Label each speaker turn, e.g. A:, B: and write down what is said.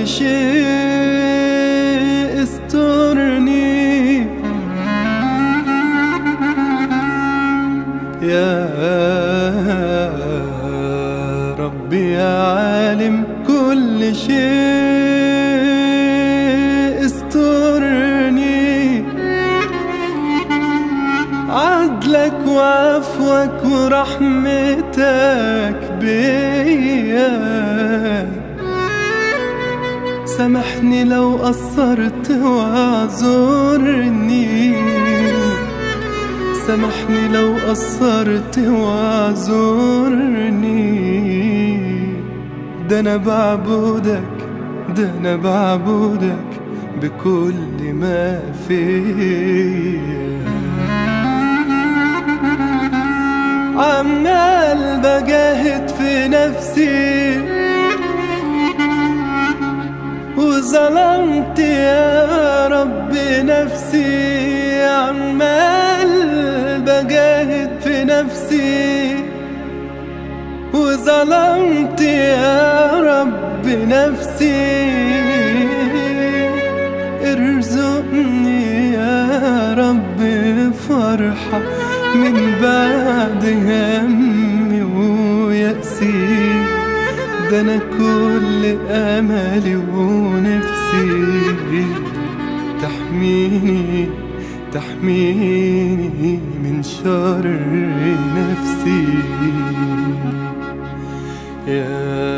A: كل شيء استرني يا ربي يا عالم كل شيء استرني عدلك وعفوك ورحمتك بيا سامحني لو قصرت واعذرني سامحني لو قصرت واعذرني ده انا بعبدك ده انا بعبدك بكل ما فيا عمال بجاهد في نفسي وظلمت يا رب نفسي عمال بجاهد في نفسي وظلمت يا رب نفسي ارزقني يا رب فرحة من بعد همي ويأسي ده انا كل املي ونفسي تحميني تحميني من شر نفسي يا